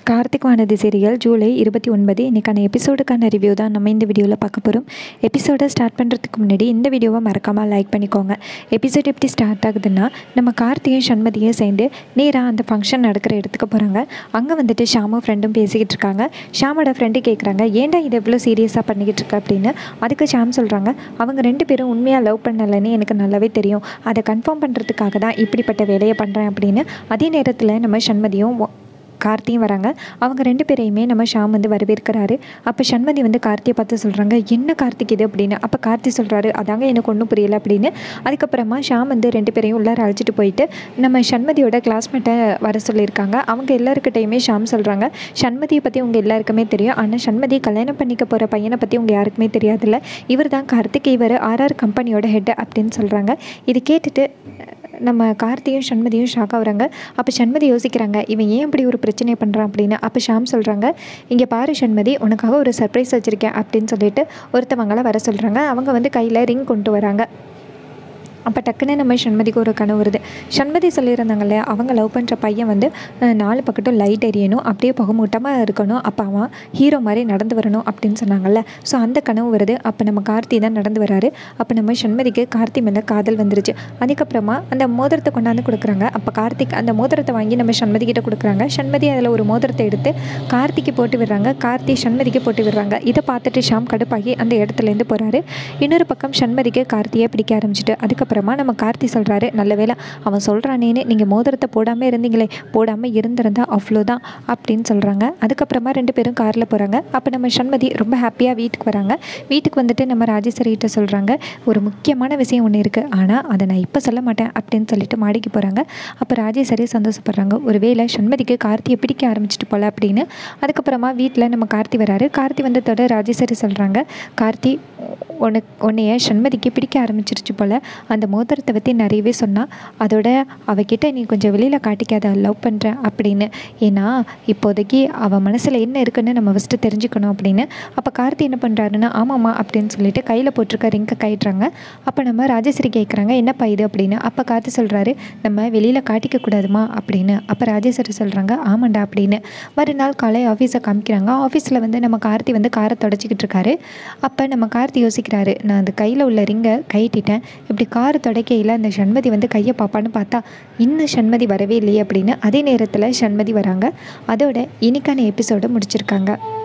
Karthik Vanathi serial July இருபத்தி ஒன்பது இன்றைக்கான எபிசோடுக்கான ரிவ்யூ தான் நம்ம இந்த வீடியோவில் பார்க்க போகிறோம் எபிசோடை ஸ்டார்ட் பண்ணுறதுக்கு முன்னாடி இந்த வீடியோவை மறக்காமல் லைக் பண்ணிக்கோங்க எபிசோட் எப்படி ஸ்டார்ட் ஆகுதுன்னா நம்ம கார்த்தியும் சண்மதியும் சேர்ந்து நேராக அந்த ஃபங்க்ஷன் நடக்கிற இடத்துக்கு போகிறாங்க அங்கே வந்துட்டு ஷாமும் ஃப்ரெண்டும் பேசிக்கிட்டு இருக்காங்க ஷாமோட ஃப்ரெண்டு கேட்குறாங்க ஏன்டா இது எவ்வளோ சீரியஸாக பண்ணிக்கிட்டு இருக்க அப்படின்னு அதுக்கு ஷாம் சொல்கிறாங்க அவங்க ரெண்டு பேரும் உண்மையாக லவ் பண்ணலைன்னு எனக்கு நல்லாவே தெரியும் அதை கன்ஃபார்ம் பண்ணுறதுக்காக தான் இப்படிப்பட்ட வேலையை பண்ணுறேன் அப்படின்னு அதே நேரத்தில் நம்ம சண்மதியும் ஒ- கார்த்தியும் வராங்க அவங்க ரெண்டு பேரையுமே நம்ம ஷாம் வந்து வரவேற்கிறாரு அப்போ சண்மதி வந்து கார்த்தியை பார்த்து சொல்கிறாங்க என்ன கார்த்திக் இது அப்படின்னு அப்போ கார்த்தி சொல்கிறாரு அதாங்க எனக்கு ஒன்றும் புரியல அப்படின்னு அதுக்கப்புறமா ஷாம் வந்து ரெண்டு பேரையும் உள்ளார அழைச்சிட்டு போயிட்டு நம்ம சண்மதியோட கிளாஸ்மேட்டை வர சொல்லியிருக்காங்க அவங்க எல்லாருக்கிட்டையுமே ஷாம் சொல்கிறாங்க சண்மதியை பற்றி உங்கள் எல்லாருக்குமே தெரியும் ஆனால் சண்மதி கல்யாணம் பண்ணிக்க போகிற பையனை பற்றி உங்கள் யாருக்குமே தெரியாதுல்ல இவர் தான் கார்த்திக் இவர் ஆர்ஆர் கம்பெனியோட ஹெட் அப்படின்னு சொல்கிறாங்க இது கேட்டுட்டு நம்ம கார்த்தியும் சண்மதியும் ஷாக் ஆகுறாங்க அப்போ சண்மதி யோசிக்கிறாங்க இவன் ஏன் இப்படி ஒரு பிரச்சனை பண்ணுறான் அப்படின்னு அப்போ ஷாம் சொல்கிறாங்க இங்கே பாரு சண்மதி உனக்காக ஒரு சர்ப்ரைஸ் வச்சுருக்கேன் அப்படின்னு சொல்லிட்டு ஒருத்தவங்கள வர சொல்கிறாங்க அவங்க வந்து கையில் ரிங் கொண்டு வராங்க அப்போ டக்குன்னு நம்ம சண்மதிக்கு ஒரு கனவு வருது சண்மதி சொல்லியிருந்தாங்க இல்லையா அவங்க லவ் பண்ணுற பையன் வந்து அஹ், நாலு பக்கட்டும் லைட் எரியணும் அப்படியே புகமூட்டமாக இருக்கணும் அப்போ அவன் ஹீரோ மாதிரி நடந்து வரணும் அப்படின்னு சொன்னாங்கல்ல ஸோ அந்த கனவு வருது அப்போ நம்ம கார்த்தி தான் நடந்து வராரு அப்போ நம்ம சண்மதிக்கு கார்த்தி மேலே காதல் வந்துருச்சு அதுக்கப்புறமா அந்த மோதிரத்தை கொண்டாந்து கொடுக்குறாங்க அப்போ கார்த்திக் அந்த மோதிரத்தை வாங்கி நம்ம சண்மதி கிட்ட கொடுக்குறாங்க சண்மதி அதில் ஒரு மோதிரத்தை எடுத்து கார்த்திக்கு போட்டு விடுறாங்க கார்த்தி சண்மதிக்கு போட்டு விடுறாங்க இதை பார்த்துட்டு ஷாம் கடுப்பாகி அந்த இடத்துலேருந்து போகிறாரு இன்னொரு பக்கம் சண்மதிக்கு கார்த்தியை பிடிக்க ஆரம்பிச்சிட்டு அதுக்கப்புறமா நம்ம கார்த்தி சொல்கிறாரு நல்ல வேளை அவன் சொல்கிறானேன்னு நீங்கள் மோதிரத்தை போடாமல் இருந்தீங்களே போடாமல் இருந்திருந்தா அவ்வளோதான் அப்படின்னு சொல்கிறாங்க அதுக்கப்புறமா ரெண்டு பேரும் காரில் போகிறாங்க அப்போ நம்ம சண்மதி ரொம்ப ஹாப்பியாக வீட்டுக்கு வராங்க வீட்டுக்கு வந்துட்டு நம்ம ராஜேஸ்வரி கிட்ட சொல்கிறாங்க ஒரு முக்கியமான விஷயம் ஒன்று இருக்குது ஆனால் அதை நான் இப்போ சொல்ல மாட்டேன் அப்படின்னு சொல்லிட்டு மாடிக்கு போகிறாங்க அப்போ ராஜேஸ்வரி சந்தோஷப்படுறாங்க ஒருவேளை சண்மதிக்கு கார்த்தியை பிடிக்க ஆரம்பிச்சிட்டு போல அப்படின்னு அதுக்கப்புறமா வீட்டில் நம்ம கார்த்தி வராரு கார்த்தி வந்ததோட ராஜேஸ்வரி சொல்கிறாங்க கார்த்தி உனக்கு உன்னைய சண்மதிக்கு பிடிக்க ஆரம்பிச்சிருச்சு போல் அந்த மோதிரத்தை பற்றி நிறையவே சொன்னா அதோட அவகிட்ட நீ கொஞ்சம் வெளியில் காட்டிக்காத லவ் பண்ணுறேன் அப்படின்னு ஏன்னா இப்போதைக்கு அவள் மனசில் என்ன இருக்குன்னு நம்ம ஃபஸ்ட்டு தெரிஞ்சுக்கணும் அப்படின்னு அப்போ கார்த்தி என்ன பண்ணுறாருன்னா ஆமாம்மா அப்படின்னு சொல்லிட்டு கையில் போட்டிருக்க ரிங்கை கைட்டுறாங்க அப்போ நம்ம ராஜேஸ்வரி கேட்குறாங்க என்னப்பா இது அப்படின்னு அப்போ கார்த்தி சொல்கிறாரு நம்ம வெளியில் காட்டிக்க கூடாதுமா அப்படின்னு அப்போ ராஜேஸ்வரி சொல்கிறாங்க ஆமாண்டா அப்படின்னு மறுநாள் காலை ஆஃபீஸை காமிக்கிறாங்க ஆஃபீஸில் வந்து நம்ம கார்த்தி வந்து காரை தொடச்சிக்கிட்டு இருக்காரு அப்போ நம்ம கார்த்தி யோசிக்கிறாரு நான் அந்த கையில் உள்ள ரிங்கை கைட்டிட்டேன் இப்படி கார் தொடக்கையில் அந்த சண்மதி வந்து கையை பார்ப்பான்னு பார்த்தா இன்னும் சண்மதி வரவே இல்லையே அப்படின்னு அதே நேரத்தில் சண்மதி வராங்க அதோட இன்னைக்கான எபிசோடை முடிச்சிருக்காங்க